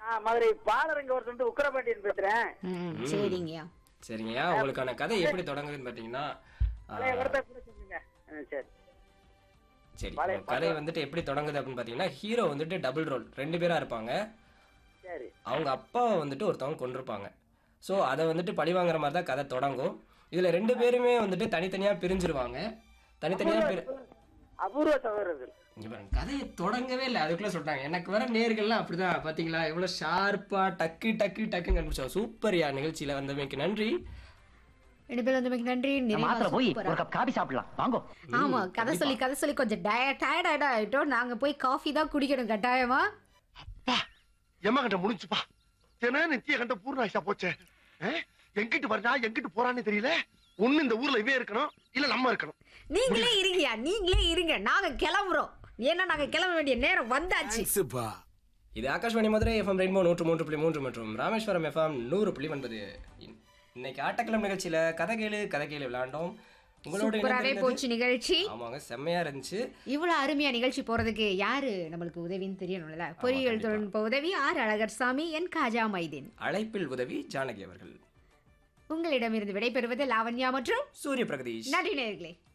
நான் மதுரை பாலரங்க ஒரு சொல்லிட்டு உக்கரபாண்டியன் பேசுறேன் ம், சரிங்கய்யா சரிங்கய்யா உங்களுக்கான கதை எப்படி தொடங்குதுன்னு பாத்தீங்கன்னா ஆ, பழைய வரத்தை கூட சொல்லுங்க ஆ, சரி சரி பழைய உங்க கதை வந்துட்டு எப்படி தொடங்குது அப்படின்னு பாத்தீங்கன்னா ஹீரோ வந்துட்டு டபுள் ரோல் ரெண்டு பேரா இருப்பாங்க சரி அவங்க அப்பாவை வந்துட்டு ஒருத்தவங்க கொண்டிருப்பாங்க ஸோ அதை வந்துட்டு பழி வாங்குற மாதிரி தான் கதை தொடங்கும் இதுல ரெண்டு பேருமே வந்துட்டு தனித்தனியா பிரிஞ்சிருவாங்க தனித்தனியா பிரி அபூர்வ சகோதரர்கள் இங்க பாருங்க கதையை தொடங்கவே இல்லை அதுக்குள்ள சொல்லிட்டாங்க எனக்கு வர நேர்கள்லாம் அப்படிதான் பாத்தீங்களா எவ்வளவு ஷார்ப்பா டக்கு டக்கு டக்குன்னு கண்டுபிடிச்சோம் சூப்பர்யா நிகழ்ச்சியில வந்தமைக்கு நன்றி ரெண்டு பேரும் வந்து நன்றி நிறைவா மாத்திர போய் சூப்பரா. ஒரு கப் காபி சாப்பிடலாம் வாங்கோ ஆமா கதை சொல்லி கதை சொல்லி கொஞ்சம் டயர்ட் ஆயிட்டோம் நாங்க போய் காஃபி தான் குடிக்கணும் கட்டாயமா பா எம்மா கண்ட முடிஞ்சுப்பா தின நித்திய கண்ட பூர்ணாயிஷா போச்சே ஆ? எங்கிட்டு வர்றா எங்கிட்டு போறான்னு தெரியல ஒண்ணு இந்த ஊர்ல இவே இருக்கணும் இல்ல நம்ம இருக்கணும் நீங்களே இருங்கயா நீங்களே இருங்க நாங்க கிளம்புறோம் ஏன்னா நாங்க கிளம்ப வேண்டிய நேரம் வந்தாச்சு இது ஆகாஷ்வாணி மதுரை எஃப்எம் ரெயின்போ நூற்று மூன்று புள்ளி மூன்று மற்றும் ராமேஸ்வரம் எஃப்எம் நூறு புள்ளி ஒன்பது இன்- இன்னைக்கு ஆட்டக்கிழமை நிகழ்ச்சியில கதை கேளு கதை கேளு விளையாண்டோம் உங்களோட சூப்பராவே இணைந்திருந்தது- போச்சு நிகழ்ச்சி ஆமாங்க செம்மையா இருந்துச்சு இவ்வளவு அருமையா நிகழ்ச்சி போறதுக்கு யாரு நம்மளுக்கு உதவின்னு தெரியணும்ல பொறியியல் கண்டிப்பா. தொழில்நுட்ப உதவி ஆர் அழகர் சாமி என் காஜா மைதீன் அழைப்பில் உதவி ஜானகி அவர்கள் உங்களிடமிருந்து விடைபெறுவது லாவண்யா மற்றும் சூரிய பிரகதீஷ் நன்றி நேயர்களே